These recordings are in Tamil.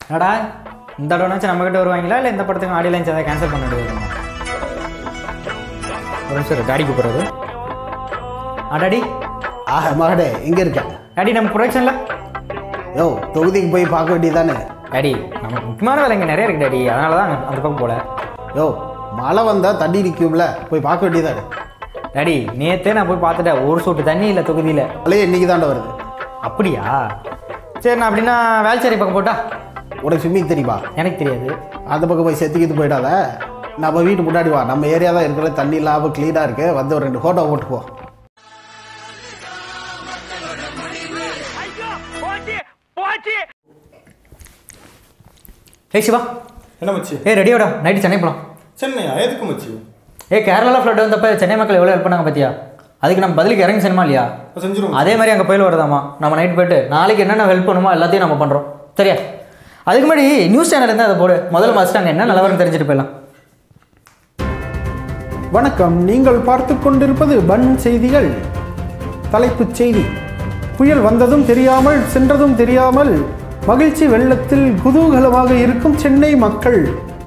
என்னடா இந்த தடவைனாச்சும் நம்மக்கிட்ட வருவாங்களா இல்லை இந்த படத்துக்கு ஆடியோ லைன்ஸ் ஏதாவது கேன்சல் பண்ண வேண்டியது வருமா ஒரு நிமிஷம் இரு, டாடி கூப்பிட்றது ஆ டாடி ஆஹா மகடே எங்கே இருக்க டாடி நம்ம ப்ரொடக்ஷனில் யோ தொகுதிக்கு போய் பார்க்க வேண்டியதானே டாடி நம்ம முக்கியமான வேலை இங்கே நிறைய இருக்கு டாடி அதனால தான் அங்க- அந்த பக்கம் போல யோ மழை வந்தால் தண்ணி நிற்கும்ல போய் பார்க்க வேண்டியதானே டாடி நேற்றே நான் போய் பார்த்துட்டேன் ஒரு சொட்டு தண்ணி இல்லை தொகுதியில் மழையே இன்னைக்கு தாண்டா வருது அப்படியா சரி நான் அப்படின்னா வேல்ச்சேரி பக்கம் போட்டா உனக்கு ஸ்விம்மிங் தெரியுமா எனக்கு தெரியாது அந்த பக்கம் போய் செத்துக்கிட்டு போயிடாத நம்ம வீட்டு முன்னாடி வா நம்ம ஏரியா தான் இருக்கிற தண்ணி இல்லாமல் க்ளீனாக இருக்கு வந்து ஒரு ரெண்டு ஃபோட்டோ போட்டு போ ஏய் சிவா என்ன மச்சி ஏ ரெடியோடா நைட்டு சென்னை போகலாம் சென்னையா எதுக்கு மச்சி ஏ கேரளாவில் ஃப்ளட் வந்தப்ப சென்னை மக்கள் எவ்வளோ ஹெல்ப் பண்ணாங்க பார்த்தியா அதுக்கு நம்ம பதிலுக்கு இறங்கி செய்யணுமா இல்லையா அப்ப செஞ்சிருவோம் அதே மாதிரி அங்கே புயல் வருதாமா நம்ம நைட் போயிட்டு நாளைக்கு என்னென்ன ஹெல்ப் பண்ணுமோ எல்லாத்தையும் நம்ம பண்ணுறோம் சரியா அதுக்கு முன்னாடி நியூஸ் சேனல் இருந்தால் அதை போடு முதல்ல மஸ்ட் அங்கே என்ன நிலவரம் தெரிஞ்சுட்டு போயிடலாம் வணக்கம் நீங்கள் பார்த்து கொண்டிருப்பது பன் செய்திகள் தலைப்புச் செய்தி புயல் வந்ததும் தெரியாமல் சென்றதும் தெரியாமல் மகிழ்ச்சி வெள்ளத்தில் குதூகலமாக இருக்கும் சென்னை மக்கள்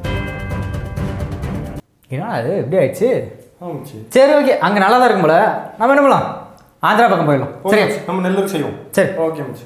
ஏன்னா அது எப்படி ஆயிடுச்சு ஆ மச்சி சரி ஓகே அங்கே நல்லா தான் இருக்கும் போல நம்ம என்ன பண்ணலாம் ஆந்திரா பக்கம் போயிடலாம் ஓகே சரியா மச்சி, நம்ம நெல்லூர் செய்வோம் சரி ஓகே மச்சி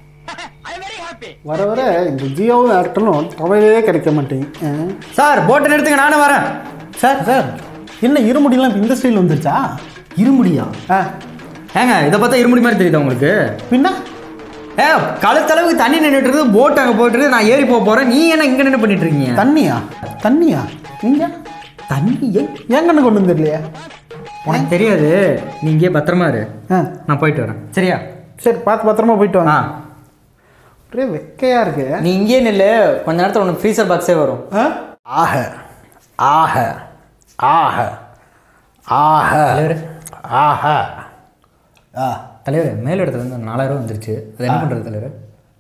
வர வர இந்த ஜியோவும் ஏர்டெலும் டவரே கிடைக்க மாட்டேங்க சார் போட்டை நிறுத்துங்க நானும் வரேன் சார் சார் என்ன இருமுடிலாம் இப்போ இந்த ஸ்டைல் வந்துருச்சா இருமுடியா ஆ ஏங்க இதை பார்த்தா இருமுடி மாதிரி தெரியுதா உங்களுக்கு பின்ன ஏ கழுத்தளவுக்கு தண்ணி நின்றுட்டு இருக்குது போட் அங்கே போயிட்டு இருக்கு, நான் ஏறி போக போகிறேன் நீ என்ன இங்கே நின்று பண்ணிட்டு இருக்கீங்க தண்ணியா தண்ணியா நீங்க தண்ணி ஏன் ஏங்கன்னு கொண்டு வந்துடலையா உனக்கு தெரியாது நீ இங்கேயே பத்திரமா இரு ஆ நான் போயிட்டு வரேன் சரியா சரி பார்த்து பத்திரமா போயிட்டு ஆ வாங்க ஒரே வெக்கையா இருக்கு நீ இங்கேயே நில்லு கொஞ்ச நேரத்தில் உனக்கு ஃப்ரீசர் பாக்ஸே வரும் ஆ? ஆக ஆக ஆக ஆக தலைவர் ஆக ஆ தலைவர் மேல் இடத்துல இருந்து நாலாயிரம் ரூபா வந்துருச்சு அது என்ன பண்ணுறது தலைவர்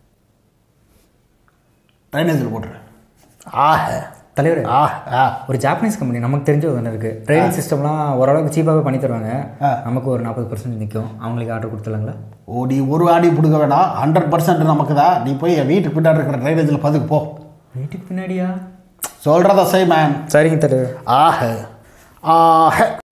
ட்ரைனேஜில் போட்டுறேன் ஆக தலைவர் ஆ ஆ ஒரு ஜாப்பனீஸ் கம்பெனி நமக்கு தெரிஞ்ச ஒன்று இருக்குது ட்ரைனிங் சிஸ்டம்லாம் ஓரளவுக்கு சீப்பாகவே பண்ணி தருவாங்க ஆ. நமக்கு ஒரு நாற்பது பர்சன்ட் நிற்கும் அவங்களுக்கு ஆர்டர் கொடுத்துலாங்களா ஓ நீ ஒரு ஆடி பிடுங்க வேணாம் ஹண்ட்ரட் பர்சன்ட் நமக்கு தான் நீ போய் என் வீட்டுக்கு பின்னாடி இருக்கிற ட்ரைனேஜில் பதுக்கு போ வீட்டுக்கு பின்னாடியா சொல்கிறத செய் மேன் சரிங்க தலைவர் ஆக ஆக